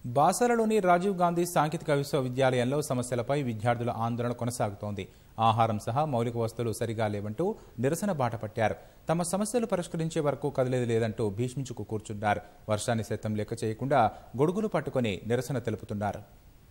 బాసరలోని రాజీవ్ గాంధీ సాంకేతిక విశ్వవిద్యాలయంలో సమస్యలపై విద్యార్థుల ఆందోళన కొనసాగుతోంది ఆహారం సహా మౌలిక వస్తువులు సరిగా లేవంటూ నిరసన బాట పట్టారు తమ సమస్యలు పరిష్కరించే వరకు కదిలేది లేదంటూ భీష్మించుకు కూర్చున్నారు వర్షాన్ని సైతం లెక్క చేయకుండా గొడుగులు పట్టుకుని నిరసన తెలుపుతున్నారు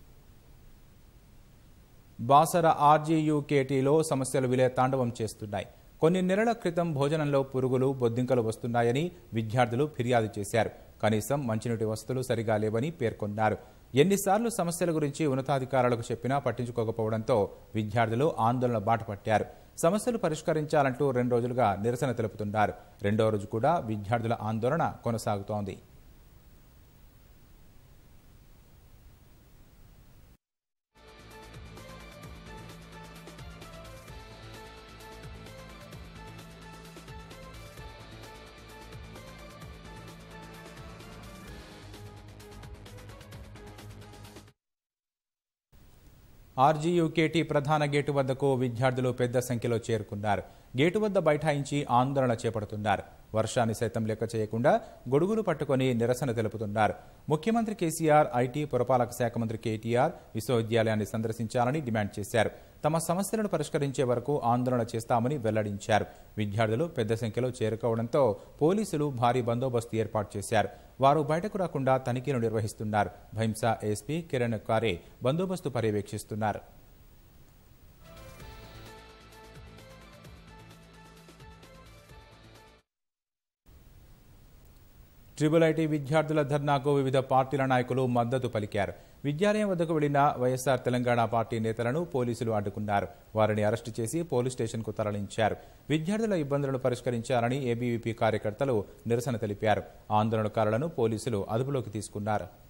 బాసర ఆర్జీయూకేటీలో సమస్యలు విలే తాండవం చేస్తున్నాయి కొన్ని నెలల క్రితం భోజనంలో పురుగులు బొద్దింకలు వస్తున్నాయని విద్యార్థులు ఫిర్యాదు చేశారు కనీసం మంచినీటి వస్తువులు సరిగా లేవని పేర్కొన్నారు ఎన్నిసార్లు సమస్యల గురించి ఉన్నతాధికారులకు చెప్పినా పట్టించుకోకపోవడంతో విద్యార్థులు ఆందోళన బాటపట్టారు సమస్యలు పరిష్కరించాలంటూ రెండు రోజులుగా నిరసన తెలుపుతున్నారు రెండో రోజు కూడా విద్యార్థుల ఆందోళన కొనసాగుతోంది ఆర్జీయూకేటీ ప్రధాన గేటు వద్దకు విద్యార్థులు పెద్ద సంఖ్యలో చేరుకున్నారు గేటు వద్ద బైఠాయించి ఆందోళన చేపడుతున్నారు వర్షాన్ని సైతం లెక్క చేయకుండా గొడుగులు పట్టుకొని నిరసన తెలుపుతున్నారు ముఖ్యమంత్రి కేసీఆర్ ఐటీ పురపాలక శాఖ మంత్రి కేటీఆర్ విశ్వవిద్యాలయాన్ని సందర్శించాలని డిమాండ్ చేశారు తమ సమస్యలను పరిష్కరించే వరకు ఆందోళన చేస్తామని వెల్లడించారు విద్యార్థులు పెద్ద సంఖ్యలో చేరుకోవడంతో పోలీసులు భారీ బందోబస్తు ఏర్పాటు చేశారు వారు బయటకు రాకుండా తనిఖీలు నిర్వహిస్తున్నారు భైంసా ఎస్పీ కిరణ్ కారే బందోబస్తు పర్యవేక్షిస్తున్నారు ట్రిబుల్ ఐటీ విద్యార్థుల ధర్నాకు వివిధ పార్టీల నాయకులు మద్దతు పలికారు విద్యాలయం వద్దకు వెళ్లిన వైఎస్ఆర్ తెలంగాణ పార్టీ నేతలను పోలీసులు అడ్డుకున్నారు వారిని అరెస్టు చేసి పోలీస్ స్టేషన్కు తరలించారు విద్యార్థుల ఇబ్బందులను పరిష్కరించాలని ఏబీవీపీ కార్యకర్తలు నిరసన తెలిపారు ఆందోళనకారులను పోలీసులు అదుపులోకి తీసుకున్నారు